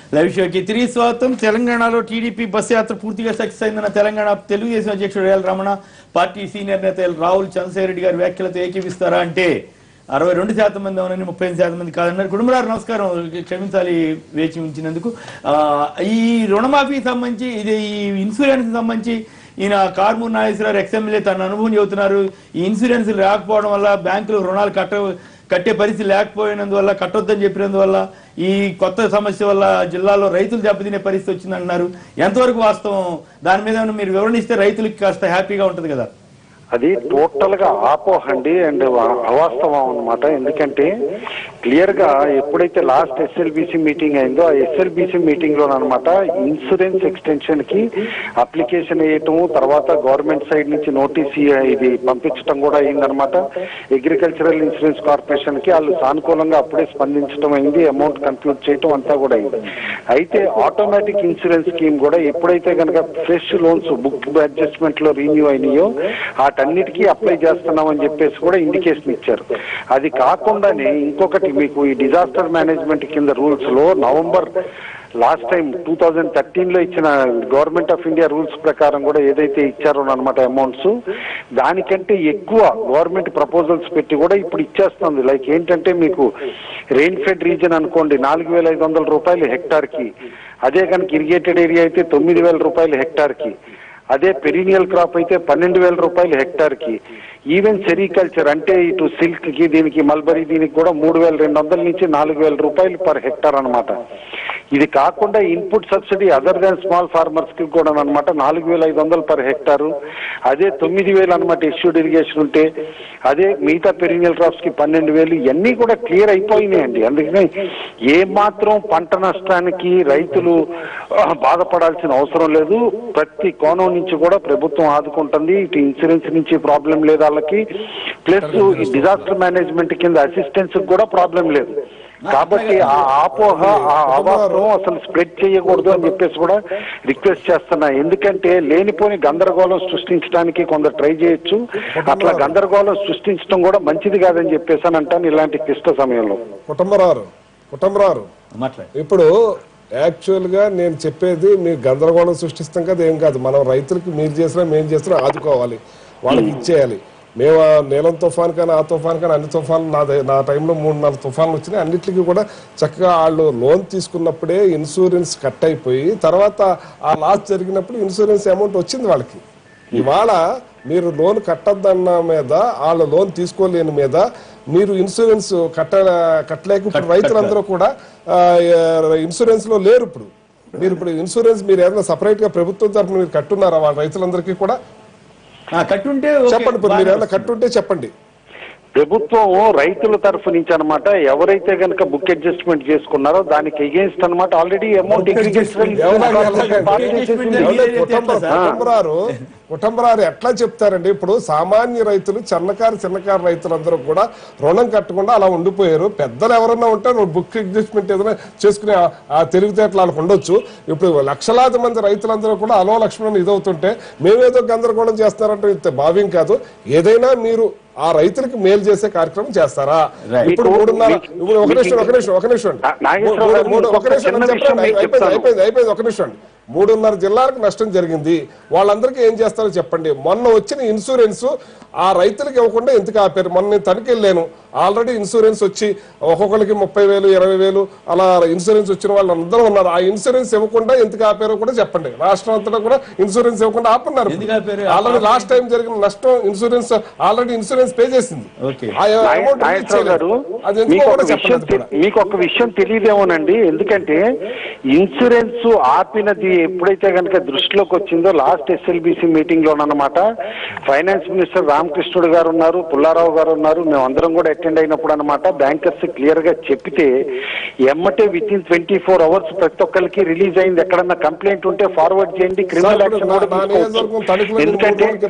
Live షోకి తిరిగి స్వాగతం తెలంగాణలో టీడీపీ బస్ యాత్ర పూర్తిగా సక్సెస్ అయిందన్న తెలంగాణ తెలుగుదేశం అధ్యక్షుడు ఎల్ రమణ పార్టీ సీనియర్ నేత ఎల్ రాహుల్ చంద్రశేఖర్ రెడ్డి గారి వ్యాఖ్యలతో ఏకీపిస్తారా అంటే అరవై రెండు శాతం మంది అవునని ముప్పై ఐదు శాతం మంది కాదన్నారు కుటుంబరారు నమస్కారం క్షమించాలి వేచి ఉంచినందుకు ఆ, ఈ రుణమాఫీకి సంబంధించి ఇది ఈ ఇన్సూరెన్స్ సంబంధించి ఈయన కార్మూర్ నాగేశ్వరరావు ఎక్స్ఎమ్మెల్యే తన అనుభవం చెబుతున్నారు ఈ ఇన్సూరెన్స్ రాకపోవడం వల్ల బ్యాంకులు రుణాలు కట్ట కట్టే పరిస్థితి లేకపోయినందువల్ల కట్టొద్దని చెప్పినందువల్ల ఈ కొత్త సమస్య వల్ల జిల్లాలో రైతులు దెబ్బతినే పరిస్థితి వచ్చిందంటున్నారు ఎంతవరకు వాస్తవం దాని మీద ఏమైనా మీరు వివరణిస్తే రైతులకి కాస్త హ్యాపీగా ఉంటుంది కదా అది టోటల్ గా ఆపోహండి అండ్ అవాస్తవం అన్నమాట ఎందుకంటే క్లియర్ గా ఎప్పుడైతే లాస్ట్ ఎస్ఎల్బిసి మీటింగ్ అయిందో ఆ ఎస్ఎల్బిసి మీటింగ్ లో అనమాట ఇన్సూరెన్స్ ఎక్స్టెన్షన్ కి అప్లికేషన్ వేయటం తర్వాత గవర్నమెంట్ సైడ్ నుంచి నోటీస్ ఇది పంపించడం కూడా అయిందనమాట అగ్రికల్చరల్ ఇన్సూరెన్స్ కార్పొరేషన్ కి వాళ్ళు సానుకూలంగా అప్పుడే స్పందించడం అయింది అమౌంట్ కంప్యూట్ చేయటం అంతా కూడా అయింది అయితే ఆటోమేటిక్ ఇన్సూరెన్స్ స్కీమ్ కూడా ఎప్పుడైతే కనుక ఫ్రెష్ లోన్స్ బుక్ అడ్జస్ట్మెంట్ లో రీన్యూ అయినాయో వాటన్నిటికీ అప్లై చేస్తున్నామని చెప్పేసి కూడా ఇండికేషన్ ఇచ్చారు అది కాకుండానే ఇంకొకటి మీకు ఈ డిజాస్టర్ మేనేజ్మెంట్ కింద రూల్స్ లో November last time two thousand thirteen లో ఇచ్చిన గవర్నమెంట్ ఆఫ్ ఇండియా రూల్స్ ప్రకారం కూడా ఏదైతే ఇచ్చారో అనమాట అమౌంట్స్ దానికంటే ఎక్కువ గవర్నమెంట్ ప్రపోజల్స్ పెట్టి కూడా ఇప్పుడు ఇచ్చేస్తుంది లైక్ ఏంటంటే మీకు రెయిన్ ఫెడ్ రీజన్ అనుకోండి నాలుగు వేల ఐదు వందల రూపాయలు హెక్టార్ కి అదే కనుక ఇరిగేటెడ్ ఏరియా అయితే తొమ్మిది వేల రూపాయలు హెక్టార్ కి అదే పెరీనియల్ క్రాప్ అయితే పన్నెండు వేల రూపాయలు హెక్టార్ కి ఈవెన్ సెరికల్చర్ అంటే ఇటు సిల్క్ కి దీనికి మల్బరీ దీనికి కూడా మూడు వేల రెండు వందల నుంచి నాలుగు వేల రూపాయలు పర్ హెక్టార్ అన్నమాట ఇది కాకుండా input subsidy other than small farmers కి కూడా అనమాట నాలుగు వేల ఐదు వందలు పర్ హెక్టారు అదే తొమ్మిది వేలు అనమాట ఇష్యూడ్ ఇరిగేషన్ ఉంటే అదే మిగతా పెరీనియల్ క్రాప్స్ కి పన్నెండు వేలు ఇవన్నీ కూడా క్లియర్ అయిపోయినాయండి అందుకని ఏ మాత్రం పంట నష్టానికి రైతులు ఆ, బాధపడాల్సిన అవసరం లేదు ప్రతి కోణం నుంచి కూడా ప్రభుత్వం ఆదుకుంటుంది ఇటు ఇన్సూరెన్స్ నుంచి ప్రాబ్లం లేదు వాళ్ళకి ప్లస్ ఈ డిజాస్టర్ మేనేజ్మెంట్ కింద అసిస్టెన్స్ కూడా ప్రాబ్లం లేదు కాబట్టి ఆ ఆపోహ ఆ అవాస్తవం అసలు స్ప్రెడ్ చేయకూడదు అని చెప్పేసి కూడా రిక్వెస్ట్ చేస్తున్నా ఎందుకంటే లేనిపోని గందరగోళం సృష్టించడానికి కొందరు ట్రై చేయొచ్చు అట్లా గందరగోళం సృష్టించడం కూడా మంచిది కాదని చెప్పేసి అని అంటాను ఇలాంటి క్లిష్ట సమయంలో కుటుంబరారు కుటుంబరారు మాట్లాడు ఇప్పుడు యాక్చువల్ గా నేను చెప్పేది మీరు గందరగోళం సృష్టిస్తాం కదా ఏం కాదు మనం రైతులకి మీరు చేసినా మేము చేసినా ఆదుకోవాలి వాళ్ళకి ఇచ్చేయాలి మేము ఆ నీలం తుఫాన్ కానీ ఆ తుఫాన్ కానీ అన్ని తుఫాన్లు నా ద- నా టైంలో మూడు నాలుగు తుఫాన్లు వచ్చినాయి అన్నిటికీ కూడా చక్కగా వాళ్ళు లోన్ తీసుకున్నప్పుడే ఇన్సూరెన్స్ కట్ అయిపోయి తర్వాత ఆ లాస్ జరిగినప్పుడు ఇన్సూరెన్స్ అమౌంట్ వచ్చింది వాళ్ళకి ఇవాళ మీరు లోన్ కట్టద్దన్న మీద వాళ్ళ లోన్ తీసుకోలేని మీద మీరు ఇన్సూరెన్స్ కట్ట కట్టలేక ఇప్పుడు రైతులందరూ కూడా ఆ, ఇన్సూరెన్స్ లో లేరు ఇప్పుడు మీరు ఇప్పుడు ఇన్సూరెన్స్ మీరు ఏదైనా సపరేట్ గా ప్రభుత్వం తరఫున మీరు కట్టున్నారా వాళ్ళ రైతులందరికీ కూడా ఆ, కట్టుంటే ఓకే, చెప్పండి ఇప్పుడు మీరు బాగానే ఏదైనా కట్టుంటే చెప్పండి ప్రభుత్వం రైతుల తరఫు నుంచి అనమాట ఎవరైతే కనుక బుక్ అడ్జస్ట్మెంట్ చేసుకున్నారో దానికి ఎగేన్స్ట్ అనమాట ఆల్రెడీ అమౌంట్ ఎవరు- కుటుంబ- కుటుంబరారు కుటుంబరారు ఎట్లా చెప్తారండి ఇప్పుడు సామాన్య రైతులు చిన్నకారు చిన్నకారు రైతులందరూ కూడా రుణం కట్టకుండా అలా ఉండిపోయారు పెద్దలు ఎవరన్నా ఉంటే బుక్ అడ్జస్ట్మెంట్ ఏదైనా చేసుకునే ఆ- ఆ తెలివితేటలు వాళ్ళకి ఉండొచ్చు ఇప్పుడు లక్షలాది మంది రైతులందరూ కూడా అలో లక్ష్మణ్ ఇదవుతుంటే మేమేదో గందరగోళం చేస్తారంటే ఇంత భావ్యం కాదు ఏదైనా మీరు ఆ రైతులకు మేలు చేసే కార్యక్రమం చేస్తారా Right. ఇప్పుడు మీకు- మూడున్నర మీకు- ఇప్పుడు ఒక నిమిషం ఒక నిమిషం ఒక నిమిషం నా- నాగేశ్వరరావు మూడు- గారు, మూడు- ఒక ఇంకొక నిమిషం చిన్న నేను విషయం చెప్పండి. మీకు అయిపోయింది చెప్తాను. అయిపోయింది అయిపోయింది ఒక నిమిషం అండి మూడున్నర జిల్లాలకు నష్టం జరిగింది వాళ్ళందరికీ ఏం చేస్తారో చెప్పండి మొన్న వచ్చిన ఇన్సూరెన్స్ ఆ రైతులకు ఇవ్వకుండా ఎందుకు ఆపారు మొన్న నేను తనిఖీ వెళ్ళాను ఆల్రెడీ ఇన్సూరెన్స్ వచ్చి ఒక్కొక్కరికి ముప్పై వేలు ఇరవై వేలు అలా ఇన్సూరెన్స్ వచ్చిన వాళ్ళు అందరూ ఉన్నారు ఆ ఇన్సూరెన్స్ ఇవ్వకుండా ఎందుకు ఆపారో కూడా చెప్పండి రాష్ట్రం అంతటా కూడా ఇన్సూరెన్స్ ఇవ్వకుండా ఆపున్నారు ఎందుకు ఆపారు? ఆల్రెడీ లాస్ట్ టైం జరిగిన నష్టం ఇన్సూరెన్స్ ఆల్రెడీ ఇన్సూరెన్స్ పే చేసింది ఓకే. ఆ అమౌంట్ రిలీజ్ నాగేశ్వరరావు గారు చేయలేదు. అది ఎందుకో మీకు కూడా ఒక విషయం చెప్పండి అది కూడా. తె- మీకు ఒక విషయం తెలియదేమోనండి ఎందుకంటే ఇన్సూరెన్స్ ఆపినది ఎప్పుడైతే కనుక దృష్టిలోకి వచ్చిందో లాస్ట్ ఎస్ఎల్బిసి మీటింగ్ లోనమాట ఫైనాన్స్ మినిస్టర్ రామకృష్ణుడు గారు ఉన్నారు పుల్లారావు గారు ఉన్నారు మేమందరం కూడా అటెండ్ అయినప్పుడు అనమాట బ్యాంకర్స్ క్లియర్ గా చెప్తే ఎమ్మటే with in twenty four hours ప్రతి ఒక్కరికి రిలీజ్ అయింది ఎక్కడన్నా కంప్లైంట్ ఉంటే ఫార్వర్డ్ చేయండి క్రిమినల్ సార్, యాక్షన్ ఇప్పుడు కూడా నా- నా నియోజకవర్గం తీసుకోవచ్చు తణుకులో నేను ఎందుకంటే మూడు రోజుల క్రితం-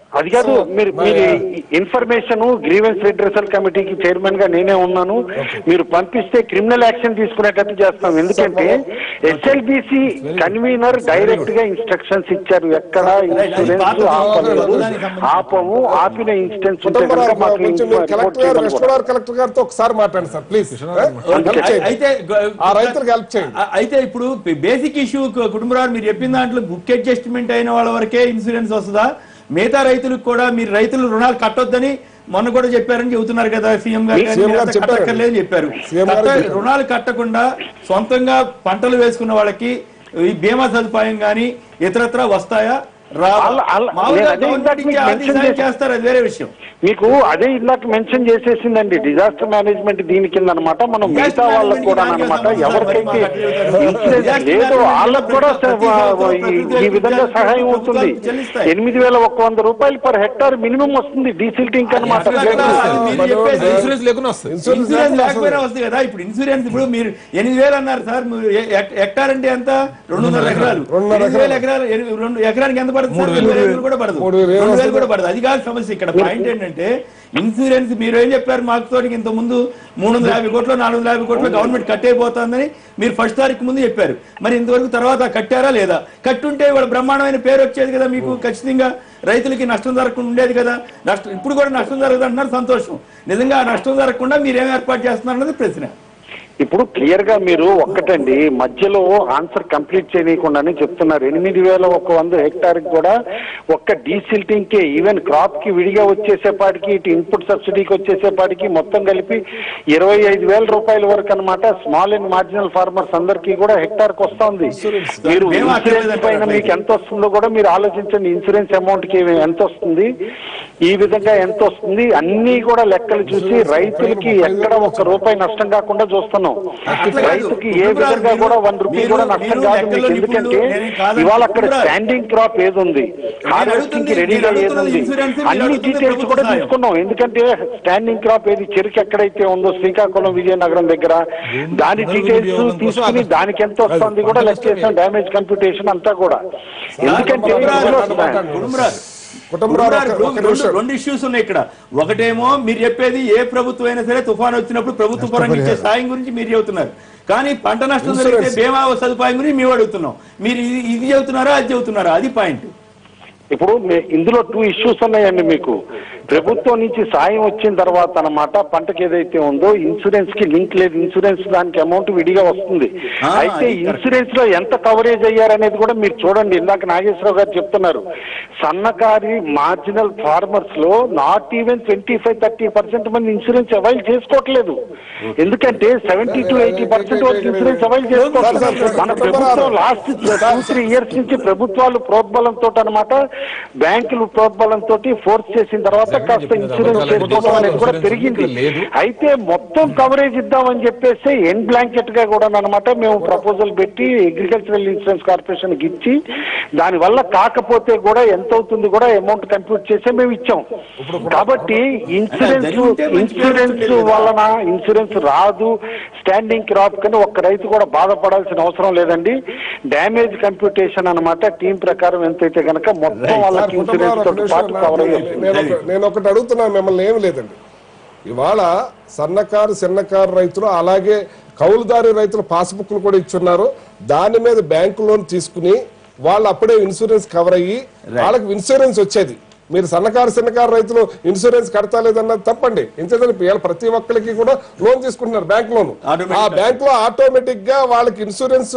అది కాదు So, మీరు మరి- మీరు ఇన్ఫర్మేషన్ గ్రీవెన్స్ రిడ్రెసల్ కమిటీకి చైర్మన్ గా నేనే ఉన్నాను మీరు పంపిస్తే క్రిమినల్ యాక్షన్ తీసుకునేటట్టు చేస్తాం ఎందుకంటే ఎస్ఎల్బిసి కన్వీనర్ డైరెక్ట్ గా ఇన్స్ట్రక్షన్స్ ఇచ్చారు ఎక్కడ ఇన్సూరెన్స్ ఆపలేదు ఆపము ఆపిన ఇన్స్టెన్స్ ఉంటే కనుక కుటుంబరావు మాకు కొంచెం మీరు రిపోర్ట్ కలెక్టర్ గారు చేయమని వెస్ట్ గోదావరి కలెక్టర్ గారితో ఒకసారి మాట్లాడండి సార్ ప్లీజ్ హెల్ప్ చేయండి అయితే ఆ రైతులకు హెల్ప్ చేయండి ఆ- అయితే ఇప్పుడు బేసిక్ ఇష్యూ కుటుంబరావు మీరు చెప్పిన దాంట్లో బుక్ అడ్జస్ట్మెంట్ అయిన వాళ్ళ వరకే ఇన్సూరెన్స్ వస్తుందా మిగతా రైతులకు కూడా మీరు రైతులు రుణాలు కట్టొద్దని మొన్న కూడా చెప్పారని చెబుతున్నారు కదా సీఎం గారు కానీ సీఎం గారు మీరంతా చెప్పారు. కట్టక్కర్లేదని చెప్పారు సీఎం గారు కట్ట- చెప్పారు. రుణాలు కట్టకుండా సొంతంగా పంటలు వేసుకున్న వాళ్ళకి ఈ బీమా సదుపాయం గానీ ఇతరత్ర వస్తాయా రావా? అల్ల- అల్ల- మామూలుగా నేను అదే గవర్నమెంట్ ఇందాక ఇచ్చే మీకు ఆర్థిక mention సాయం చేశాను. చేస్తారు అది వేరే విషయం మీకు అదే ఇందాక మెన్షన్ చేసేసిందండి డిజాస్టర్ మేనేజ్మెంట్ దీని కింద అనమాట మనం మిగతా Disaster వాళ్ళకి కూడా management అనమాట దానికి ఎవరికైతే సంబంధం లేదు. ఇన్సూరెన్స్ Disaster లేదో management వాళ్ళకు కూడా ప్రతి సంవత్సరం ఈ- ఈ ప్రతి విధంగా ప్రభుత్వాలు సహాయం అవుతుంది చెల్లిస్తాయి. ఎనిమిది వేల ఒక్క వంద రూపాయలు పర్ హెక్టార్ మినిమం వస్తుంది డీసిల్టింగ్ అనమాట అట్లా అట్లా అది మీరు మనోజ్ చెప్పేది ఇన్సూరెన్స్ లేకుండా వస్తుంది ఇన్సూరెన్స్ ఇన్సూరెన్స్ లేకపోతే లేకపోయినా వస్తుంది కదా ఇప్పుడు ఇన్సూరెన్స్ ఇప్పుడు మీరు ఎనిమిది వేలు అన్నారు సార్ మీరు ఎ- ఎక్- హెక్టార్ అంటే ఎంత రెండున్నర ఎకరాలు రెండున్నర ఎనిమిది వేల ఎకరాలు ఎనిమిది- రెండు ఎకరానికి ఎంత పడుతుంది సార్? రెండు వేలు కూడా పడదు మూడు వేలు రెండు వేలు వస్తుంది. కూడా పడదు అది కాదు సమస్య ఇక్కడ పాయింట్ ఏంటంటే ఇన్సూరెన్స్ మీరు ఏం చెప్పారు మాకు తోటి ఇంత ముందు మూడు వందల యాభై కోట్లు నాలుగు వందల యాభై కోట్లు గవర్నమెంట్ కట్టేపోతుందని మీరు ఫస్ట్ తారీఖు ముందు చెప్పారు మరి ఇంతవరకు తర్వాత కట్టారా లేదా కట్టుంటే వాళ్ళ బ్రహ్మాండమైన పేరు వచ్చేది కదా మీకు ఖచ్చితంగా రైతులకి నష్టం జరగకుండా ఉండేది కదా నష్టం ఇప్పుడు కూడా నష్టం జరగదు అంటున్నారు సంతోషం నిజంగా ఆ నష్టం జరగకుండా మీరు ఏం ఏర్పాటు చేస్తున్నారు అన్నది ప్రశ్న ఇప్పుడు క్లియర్ గా మీరు ఒక్కటండి మధ్యలో ఆన్సర్ కంప్లీట్ చేయనీయకుండానే చెప్తున్నారు ఎనిమిది వేల ఒక వంద హెక్టార్ కూడా ఒక్క డీసిల్టింగ్ కే ఈవెన్ క్రాప్ కి విడిగా వచ్చేసేపాటికి ఇటు ఇన్పుట్ సబ్సిడీకి వచ్చేసేపాటికి మొత్తం కలిపి ఇరవై ఐదు వేల రూపాయల వరకు అన్నమాట స్మాల్ అండ్ మార్జినల్ ఫార్మర్స్ అందరికీ కూడా హెక్టార్ కి వస్తుంది మీరు మేము ఇన్సూరెన్స్ అక్కర్లేదంటారా పైన మీకు ఎంత వస్తుందో కూడా మీరు ఆలోచించండి ఇన్సూరెన్స్ అమౌంట్ కి ఎంత వస్తుంది ఈ విధంగా ఎంత వస్తుంది అన్ని కూడా లెక్కలు చూసి రైతులకి ఎక్కడ ఒక్క రూపాయి నష్టం కాకుండా చూస్తున్నాం అట్లా కాదు. రైతుకి ఏ విధంగా కూడా వన్ రూపీ మీరు- కూడా నష్టం మీరు కాదు లెక్కల్లో మీకు ఎందుకంటే నిపుణులు, నేను కాదని ఇవాళ అక్కడ చెప్తున్నా. స్టాండింగ్ క్రాప్ ఏది ఉంది హార్వెస్టింగ్ కి అడుగుతుంది- రెడీగా నేను ఏది అడుగుతున్నది ఉంది ఇన్సూరెన్స్, మీరు అన్ని అడుగుతుంది డీటెయిల్స్ ప్రభుత్వ కూడా సాయం. తీసుకున్నాం ఎందుకంటే స్టాండింగ్ క్రాప్ ఏది చెరుకు ఎక్కడైతే ఉందో శ్రీకాకుళం విజయనగరం దగ్గర దాని డీటెయిల్స్ తీసుకుని దానికి ఎంత వస్తుంది కూడా లెక్క చేసాం డ్యామేజ్ కంప్యూటేషన్ అంతా కూడా ఎందుకంటే ఇందులో కుటుంబరాలు కుటుంబరావు కుటుంబరాలు ఒక- ఒక రెండు- నిమిషం. రెండు ఇష్యూస్ ఉన్నాయి ఇక్కడ ఒకటేమో మీరు చెప్పేది ఏ ప్రభుత్వం అయినా సరే తుఫాన్ వచ్చినప్పుడు ప్రభుత్వ పరంగా ఇచ్చే సాయం గురించి మీరు చెబుతున్నారు కానీ పంట నష్టం జరిగితే బీమా సదుపాయం గురించి మేము అడుగుతున్నాం మీరు ఇది ఇది చెబుతున్నారా అది చెబుతున్నారా అది పాయింట్ ఇప్పుడు మే- ఇందులో టూ ఇష్యూస్ ఉన్నాయండి మీకు ప్రభుత్వం నుంచి సాయం వచ్చిన తర్వాత అన్నమాట పంటకి ఏదైతే ఉందో ఇన్సూరెన్స్ కి లింక్ లేదు ఇన్సూరెన్స్ దానికి అమౌంట్ విడిగా వస్తుంది ఆ, అయితే అది correct. ఇన్సూరెన్స్ లో ఎంత కవరేజ్ అయ్యారనేది కూడా మీరు చూడండి ఇందాక నాగేశ్వరరావు గారు చెప్తున్నారు సన్నకారి మార్జినల్ ఫార్మర్స్ లో not even twenty five thirty percent మంది ఇన్సూరెన్స్ అవైల్ చేసుకోవట్లేదు ఎందుకంటే సెవెంటీ టు ఎయిటీ పర్సెంట్ వరకు ఇన్సూరెన్స్ అవైల్ చేసుకోవట్లేదు మన ప్రభుత్వం లాస్ట్ టూ త్రీ ఇయర్స్ నుంచి ప్రభుత్వాలు ప్రోద్బలంతో అన్నమాట బ్యాంకులు ప్రోద్బలంతో ఫోర్స్ చేసిన తర్వాత కాస్త ఇన్సూరెన్స్ చేసుకోవడం అనేది కూడా పెరిగింది అయితే మొత్తం కవరేజ్ ఇద్దామని చెప్పేసి ఎన్ బ్లాంకెట్ గా కూడా అనమాట మేము ప్రపోజల్ పెట్టి అగ్రికల్చరల్ ఇన్సూరెన్స్ కార్పొరేషన్ కి ఇచ్చి దాని వల్ల కాకపోతే కూడా ఎంత అవుతుంది కూడా అమౌంట్ కంప్యూట్ చేసి మేము ఇచ్చాం కాబట్టి ఇన్సూరెన్స్ జరిగి ఉంటే మంచి పేరు ఇన్సూరెన్స్ వస్తుండేది కదా. వలన ఇన్సూరెన్స్ రాదు స్టాండింగ్ క్రాప్ కానీ ఒక్క రైతు కూడా బాధపడాల్సిన అవసరం లేదండి డ్యామేజ్ కంప్యూటేషన్ అన్నమాట టీం ప్రకారం ఎంతైతే గనక మొత్తం సార్, వాళ్ళకి ఇన్సూరెన్స్ కుటుంబాలు తోటి ఒక పాటు నిమిషం కవర్ నాకు- అయ్యింది నేను ఒక- నేను ఒకటి అడుగుతున్నాను మిమ్మల్ని ఏమి లేదండి ఇవాళ సన్నకారు చిన్నకారు రైతులు అలాగే కౌలుదారి రైతుల పాస్బుక్లు కూడా ఇచ్చున్నారు దాని మీద బ్యాంకు లోన్ తీసుకుని వాళ్ళు అప్పుడే ఇన్సూరెన్స్ కవర్ అయ్యి వాళ్ళకి ఇన్సూరెన్స్ వచ్చేది మీరు సన్నకారు చిన్నకారు రైతులు ఇన్సూరెన్స్ కడతా లేదన్నది తప్పండి ఎందుకంటే ఇవాళ ప్రతి ఒక్కరికి కూడా లోన్ తీసుకుంటున్నారు బ్యాంక్ లోన్ Automatic ఆ బ్యాంక్ లో ఆటోమేటిక్ గా వాళ్ళకి ఇన్సూరెన్స్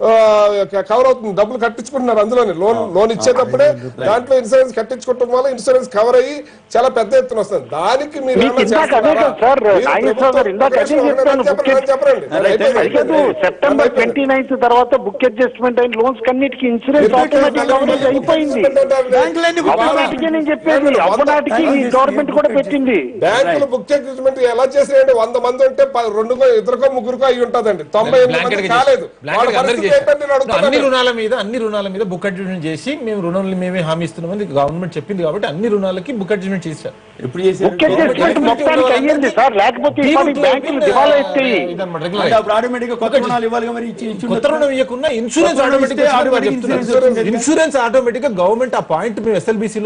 కవర్ అవుతుంది డబ్బులు కట్టించుకుంటున్నారు అందులోనే లోన్ లోన్ ఇచ్చేటప్పుడే దాంట్లో ఇన్సూరెన్స్ కట్టించుకోవటం వల్ల ఇన్సూరెన్స్ కవర్ అయ్యి చాలా పెద్ద ఎత్తున వస్తుంది దానికి మీరు మీకు ఏమైనా ఇందాక అదే చేస్తున్నారా? కదా సార్, మీరు నాగేశ్వరరావు గారు ఇందాక అదే ప్రభుత్వం- చెప్పాను, చెప్పండి, బుక్ చెప్పండి. అదే, అయిపోయింది, అది కాదు అయిపోయింది. సెప్టెంబర్ అయిపోయింది. ట్వంటీ నైన్త్ తర్వాత బుక్ అడ్జస్ట్మెంట్ అయిన లోన్స్ కన్నిటికి ఇన్సూరెన్స్ మీరు ఆటోమేటిక్ కవరేజ్ అయిపోయింది అవ్వనాటికే నేను చెప్పేది అవ్వనాటికి ఈ గవర్నమెంట్ కూడా పెట్టింది బ్యాంకులు బుక్ అగ్రిమెంట్ ఎలా చేసేయండి వంద మంది ఉంటే ప- రెండుకో ఇద్దరికో ముగ్గురుకో అయి ఉంటదండి తొంభై ఎనిమిది బ్లాంకెట్ మంది గా కాలేదు చేసి- బ్లాంకెట్ వాళ్ళ గా అందరికీ పరిస్థితి ఏంటంటే నేను చేసి- అన్ని అడుగుతున్నాను. రుణాల మీద అన్ని రుణాల మీద బుక్ అడ్జస్ట్మెంట్ చేసి మేము రుణాలు మేమే హామీ ఇస్తున్నామని గవర్నమెంట్ చెప్పింది కాబట్టి అన్ని రుణాలకి బుక్ అడ్జస్ట్మెంట్ చేశారు ఎప్పుడు చేశారు బుక్ అడ్జస్ట్మెంట్ మొత్తానికి అయ్యింది సార్ లేకపోతే ఇప్పటికి బ్యాంకులు దివాలా ఎత్తాయి ఇదన్నమాట, అంటే regular. అప్పుడు ఆటోమేటిక్ గా కొత్త రుణాలు ఇవ్వాలి మరి ఇచ్చి ఇచ్చి కొత్త రుణం ఇవ్వకుండా ఇన్సూరెన్స్ కొత్త రుణం ఆటోమేటిక్ ఇస్తే automatic insurance వస్తుంది. ఇన్సూరెన్స్ ఆటోమేటిక్ గా గవర్నమెంట్ ఆ పాయింట్ మేము ఎస్ఎల్బిసి లో ఎత్తే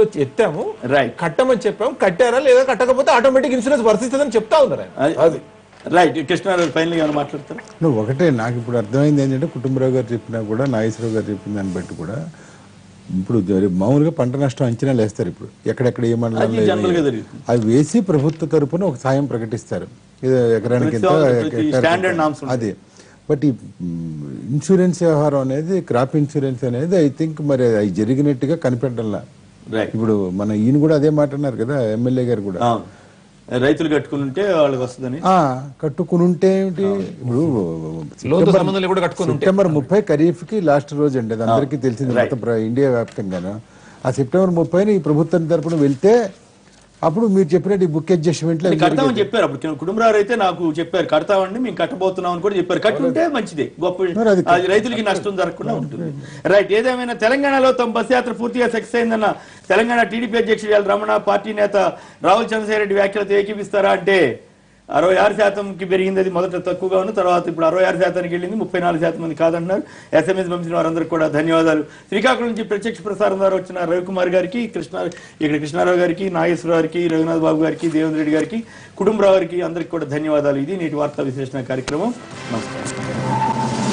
అడిగాము Right. కట్టమని చెప్పాము కట్టారా లేదా కట్టకపోతే ఆటోమేటిక్ ఇన్సూరెన్స్ వర్తిస్తుందని చెప్తా ఉన్నారు ఆయన అది రైట్ కృష్ణారావు ఫైనల్ ఏమైనా మాట్లాడతారు నువ్వు ఒకటే నాకు ఇప్పుడు అర్థమైంది ఏంటంటే కుటుంబరావు గారు చెప్పినా కూడా నాగేశ్వరరావు గారు చెప్పిన దాన్ని బట్టి కూడా ఇప్పుడు జరి- మామూలుగా పంట నష్టం అంచనాలు వేస్తారు ఇప్పుడు ఎక్కడెక్కడ ఏ మండలంలో అది ఏమి- జనరల్గా జరుగుతుంది. అవి వేసి ప్రభుత్వ తరపున ఒక సాయం ప్రకటిస్తారు ఇది ఎకరానికి ప్రతి ఎంత, సంవత్సరం ప్రతి హెక్టార్కి standard ఎంత. norms ఉంటాయి. అదే బట్ ఈ మ్, ఇన్సూరెన్స్ వ్యవహారం అనేది క్రాప్ ఇన్సూరెన్స్ అనేది ఐ థింక్ మరి అది జరిగినట్టుగా కనిపెట్టల్లా రైట్ ఇప్పుడు మన ఈయన కూడా అదే మాట అన్నారు కదా ఎమ్మెల్యే గారు కూడా రైతులు కట్టుకుని ఉంటే వాళ్ళకి వస్తుందని ఆ కట్టుకుని ఉంటే ఏమిటి ఇప్పుడు లోతు సంబంధం లేకుండా కట్టుకుని ఉంటే సెప్టెంబర్ ముప్పై ఖరీఫ్ కి లాస్ట్ రోజు అండి అది అందరికీ తెలిసింది మొత్తం ప్ర- ఇండియా వ్యాప్తంగాను ఆ సెప్టెంబర్ ముప్పైని ఈ ప్రభుత్వం తరపున వెళ్తే అప్పుడు మీరు చెప్పినట్టు ఈ బుక్ అడ్జస్ట్మెంట్ అది కడతామని చెప్పారు అప్పుడు కుటుంబరావు అయితే నాకు చెప్పారు కడతామండి మేము కట్టబోతున్నాం అని కూడా చెప్పారు కట్టుంటే మంచిదే గొప్ప మరి అది అది రైతులకి నష్టం జరగకుండా ఉంటుంది రైట్ ఏదేమైనా తెలంగాణలో తమ బస్ యాత్ర పూర్తిగా సక్సెస్ అయిందన్న తెలంగాణ టీడీపీ అధ్యక్షుడు ఎల్ రమణ పార్టీ నేత రాహుల్ చంద్రశేఖర రెడ్డి వ్యాఖ్యలతో ఏకీపిస్తారా అంటే అరవై ఆరు శాతంకి పెరిగింది అది మొదట తక్కువగా ఉంది తర్వాత ఇప్పుడు అరవై ఆరు శాతానికి వెళ్ళింది ముప్పై నాలుగు శాతం మంది కాదంటున్నారు ఎస్ఎంఎస్ పంపించిన వారందరికీ కూడా ధన్యవాదాలు శ్రీకాకుళం నుంచి ప్రత్యక్ష ప్రసారం ద్వారా వచ్చిన రవికుమార్ గారికి కృష్ణ ఇక్కడ కృష్ణారావు గారికి నాగేశ్వరరావు గారికి రఘునాథ్ బాబు గారికి దేవేంద్ర రెడ్డి గారికి కుటుంబరావు గారికి అందరికీ కూడా ధన్యవాదాలు ఇది నేటి వార్తా విశ్లేషణ కార్యక్రమం నమస్కారం